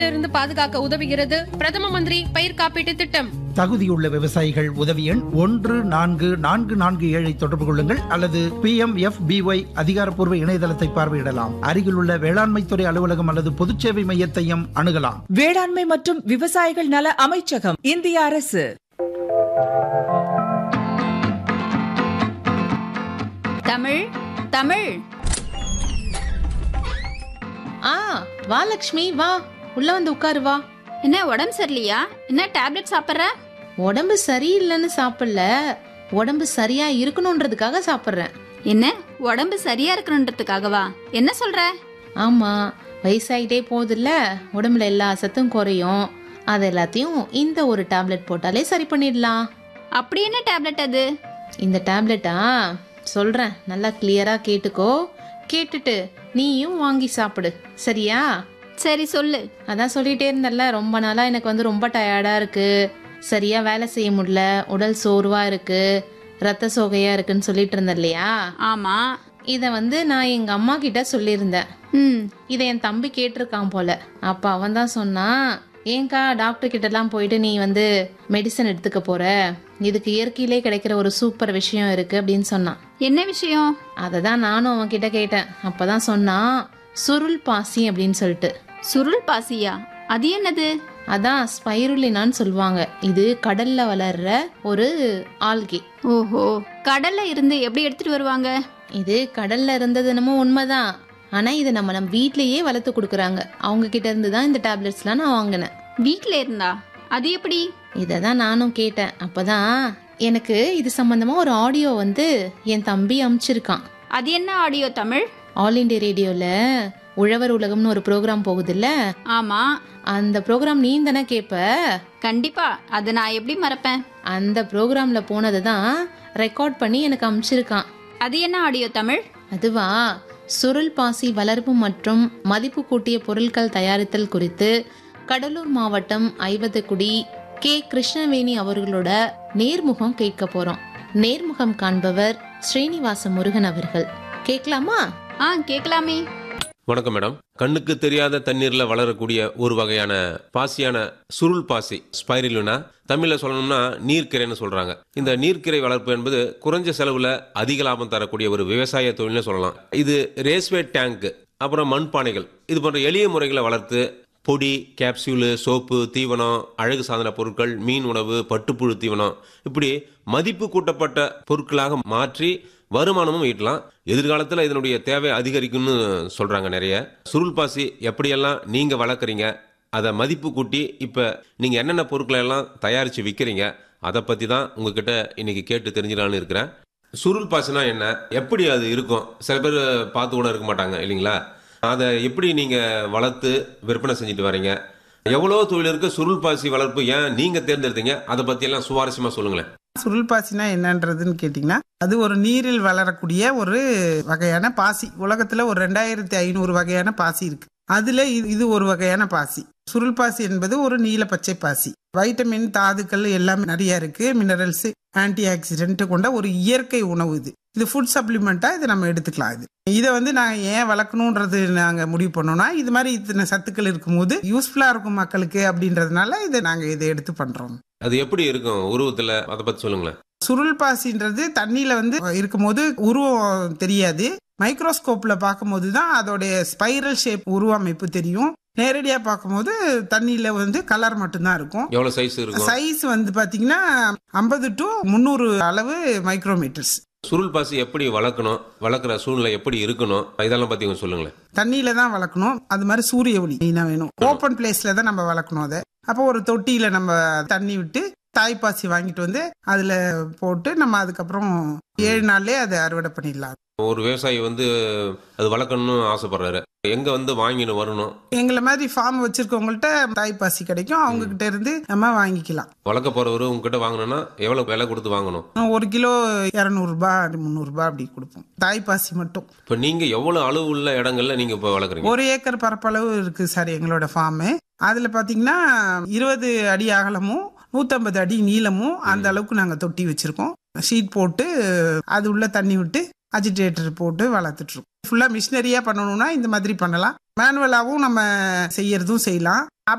இருந்து பாதுகாக்க உதவுகிறது பிரதம மந்திரி பயிர் காப்பீட்டு திட்டம் தகுதியுள்ள விவசாயிகள் உதவி எண் ஒன்று நான்கு நான்கு நான்கு ஏழை தொடர்பு கொள்ளுங்கள் அல்லது பி எம் எஃப் பிஒய் அதிகாரப்பூர்வ இணையதளத்தை பார்வையிடலாம் அருகிலுள்ள வேளாண்மைத்துறை அலுவலகம் அல்லது பொதுச்சேவை மையத்தையும் அணுகலாம் வேளாண்மை மற்றும் விவசாயிகள் நல அமைச்சகம் இந்திய அரசு தமிழ் தமிழ் ஆ வா லக்ஷ்மி வா உள்ள வந்து உட்காரு வா என்ன உடம்பு சரியில்லையா என்ன டேப்லெட் சாப்பிட்ற உடம்பு சரியில்லைன்னு சாப்பிடல உடம்பு சரியா இருக்கணும்ன்றதுக்காக சாப்பிட்றேன் என்ன உடம்பு சரியா இருக்கணுன்றதுக்காகவா என்ன சொல்ற ஆமா வயசாயிட்டே போகுதுல்ல உடம்புல எல்லா சத்தும் குறையும் அது எல்லாத்தையும் இந்த ஒரு டேப்லெட் போட்டாலே சரி பண்ணிடலாம் அப்படி என்ன டேப்லெட் அது இந்த டேப்லெட்டா சொல்றேன் நல்லா கிளியரா கேட்டுக்கோ கேட்டுட்டு நீயும் வாங்கி சாப்பிடு சரியா சரி சொல்லு அதான் சொல்லிட்டே இருந்தல்ல ரொம்ப நாளா எனக்கு வந்து ரொம்ப டயர்டா இருக்கு சரியா வேலை செய்ய முடியல உடல் சோர்வா இருக்கு ரத்த சோகையா இருக்குன்னு சொல்லிட்டு இருந்தேன் இல்லையா ஆமா இதை வந்து நான் எங்க அம்மா கிட்ட சொல்லியிருந்தேன் ம் இதை என் தம்பி கேட்டிருக்கான் போல அப்ப அவன் தான் சொன்னான் ஏங்கா டாக்டர் கிட்ட எல்லாம் போயிட்டு நீ வந்து மெடிசன் எடுத்துக்க போற இதுக்கு இயற்கையிலே கிடைக்கிற ஒரு சூப்பர் விஷயம் இருக்கு அப்படின்னு சொன்னான் என்ன விஷயம் அதை தான் நானும் அவன் கிட்ட கேட்டேன் அப்பதான் சொன்னான் சுருள் பாசி அப்படின்னு சொல்லிட்டு சுருள் பாசியா அது என்னது அதான் ஸ்பைருலினான்னு சொல்லுவாங்க இது கடல்ல வளர்ற ஒரு ஆல்கே ஓஹோ கடல்ல இருந்து எப்படி எடுத்துட்டு வருவாங்க இது கடல்ல இருந்தது என்னமோ உண்மைதான் ஆனா இது நம்ம நம்ம வீட்லயே வளர்த்து கொடுக்குறாங்க அவங்க கிட்ட இருந்து தான் இந்த டேப்லெட்ஸ்லாம் நான் வாங்கினேன் வீட்ல இருந்தா அது எப்படி இதை தான் நானும் கேட்டேன் அப்பதான் எனக்கு இது சம்பந்தமா ஒரு ஆடியோ வந்து என் தம்பி அனுப்பிச்சிருக்கான் அது என்ன ஆடியோ தமிழ் ஆல் இண்டியா ரேடியோல உழவர் உலகம்னு ஒரு ப்ரோக்ராம் போகுதுல்ல ஆமா அந்த ப்ரோக்ராம் நீ தானே கேட்ப கண்டிப்பா அதை நான் எப்படி மறப்பேன் அந்த ப்ரோக்ராம்ல போனதை தான் ரெக்கார்ட் பண்ணி எனக்கு அனுப்பிச்சிருக்கான் அது என்ன ஆடியோ தமிழ் அதுவா சுருள் பாசி வளர்ப்பு மற்றும் மதிப்பு கூட்டிய பொருட்கள் தயாரித்தல் குறித்து கடலூர் மாவட்டம் ஐவதக்குடி கே கிருஷ்ணவேணி அவர்களோட நேர்முகம் கேட்க போறோம் நேர்முகம் காண்பவர் ஸ்ரீனிவாச முருகன் அவர்கள் கேட்கலாமா ஆ கேட்கலாமே வணக்கம் மேடம் கண்ணுக்கு தெரியாத தண்ணீர்ல வளரக்கூடிய ஒரு வகையான பாசியான சுருள் பாசி ஸ்பைரிலுனா தமிழ்ல சொல்லணும்னா நீர்க்கிரைன்னு சொல்றாங்க இந்த நீர்க்கிரை வளர்ப்பு என்பது குறைஞ்ச செலவுல அதிக லாபம் தரக்கூடிய ஒரு விவசாய தொழில்னு சொல்லலாம் இது ரேஸ்வே டேங்க் அப்புறம் மண்பானைகள் இது போன்ற எளிய முறைகளை வளர்த்து பொடி கேப்சியூலு சோப்பு தீவனம் அழகு சாதன பொருட்கள் மீன் உணவு பட்டுப்புழு தீவனம் இப்படி மதிப்பு கூட்டப்பட்ட பொருட்களாக மாற்றி வருமானமும் ஈட்டலாம் எதிர்காலத்தில் இதனுடைய தேவை அதிகரிக்கும்னு சொல்றாங்க நிறைய சுருள் பாசி எப்படியெல்லாம் நீங்க வளர்க்குறீங்க அதை மதிப்பு கூட்டி இப்போ நீங்க என்னென்ன பொருட்களை எல்லாம் தயாரிச்சு விற்கிறீங்க அதை பத்தி தான் உங்ககிட்ட இன்னைக்கு கேட்டு தெரிஞ்சிடலான்னு இருக்கிறேன் சுருள் பாசினா என்ன எப்படி அது இருக்கும் சில பேர் பார்த்து கூட இருக்க மாட்டாங்க இல்லைங்களா அதை எப்படி நீங்க வளர்த்து விற்பனை செஞ்சுட்டு வரீங்க எவ்வளோ தொழில் சுருள் பாசி வளர்ப்பு ஏன் நீங்க தேர்ந்தெடுத்தீங்க அதை பத்தி எல்லாம் சுவாரஸ்யமா சொல்லுங்களேன் சுருள் பாசினா என்னன்றதுன்னு கேட்டிங்கன்னா அது ஒரு நீரில் வளரக்கூடிய ஒரு வகையான பாசி உலகத்துல ஒரு ரெண்டாயிரத்தி ஐநூறு வகையான பாசி இருக்கு அதுல இது இது ஒரு வகையான பாசி சுருள் பாசி என்பது ஒரு நீல பச்சை பாசி வைட்டமின் தாதுக்கள் எல்லாமே நிறைய இருக்கு மினரல்ஸ் ஆன்டி ஆக்சிடென்ட் கொண்ட ஒரு இயற்கை உணவு இது இது ஃபுட் சப்ளிமெண்டா இதை நம்ம எடுத்துக்கலாம் இது இதை வந்து நாங்கள் ஏன் வளர்க்கணுன்றது நாங்கள் முடிவு பண்ணோம்னா இது மாதிரி இத்தனை சத்துக்கள் இருக்கும்போது யூஸ்ஃபுல்லா இருக்கும் மக்களுக்கு அப்படின்றதுனால இதை நாங்கள் இதை எடுத்து பண்றோம் அது எப்படி இருக்கும் உருவத்துல அதை பத்தி சொல்லுங்களேன் சுருள் பாசின்றது தண்ணியில வந்து இருக்கும்போது உருவம் தெரியாது மைக்ரோஸ்கோப்ல பார்க்கும்போது தான் அதோடைய ஸ்பைரல் ஷேப் உருவமைப்பு தெரியும் நேரடியா பார்க்கும்போது தண்ணியில வந்து கலர் மட்டும்தான் இருக்கும் எவ்வளவு சைஸ் இருக்கும் சைஸ் வந்து பாத்தீங்கன்னா ஐம்பது டு முந்நூறு அளவு மைக்ரோமீட்டர்ஸ் சுருள் பாசி எப்படி வளர்க்கணும் வளர்க்குற சூழ்நிலை எப்படி இருக்கணும் இதெல்லாம் பத்தி கொஞ்சம் சொல்லுங்களேன் தண்ணியில தான் வளர்க்கணும் அது மாதிரி சூரிய ஒளி தான் வேணும் ஓப்பன் பிளேஸ்ல தான் நம்ம வளர்க்கணும் அதை அப்போ ஒரு தொட்டியில நம்ம தண்ணி விட்டு தாய்ப்பாசி வாங்கிட்டு வந்து அதுல போட்டு நம்ம அதுக்கப்புறம் ஏழு நாள்லயே அதை அறுவடை பண்ணிடலாம் ஒரு விவசாயி வந்து அது வளர்க்கணும்னு ஆசைப்படுறாரு எங்க வந்து வாங்கின்னு வரணும் எங்களை மாதிரி ஃபார்ம் வச்சிருக்கவங்கள்ட்ட தாய்ப்பாசி கிடைக்கும் அவங்க கிட்ட இருந்து நம்ம வாங்கிக்கலாம் வளர்க்க போறவரு உங்ககிட்ட வாங்கணும்னா எவ்வளவு விலை கொடுத்து வாங்கணும் ஒரு கிலோ இரநூறுபா முந்நூறுபா அப்படி கொடுப்போம் தாய்ப்பாசி மட்டும் இப்ப நீங்க எவ்வளவு அளவு உள்ள இடங்கள்ல நீங்க இப்ப வளர்க்குறீங்க ஒரு ஏக்கர் பரப்பளவு இருக்கு சார் எங்களோட ஃபார்மு அதுல பாத்தீங்கன்னா இருபது அடி அகலமும் நூத்தம்பது அடி நீளமும் அந்த அளவுக்கு நாங்க தொட்டி வச்சிருக்கோம் ஷீட் போட்டு அது உள்ள தண்ணி விட்டு அஜிடேட்டர் போட்டு வளர்த்துட்டு இருக்கோம் ஃபுல்லா மிஷினரியா பண்ணணும்னா இந்த மாதிரி பண்ணலாம் மேனுவலாகவும் நம்ம செய்யறதும் செய்யலாம்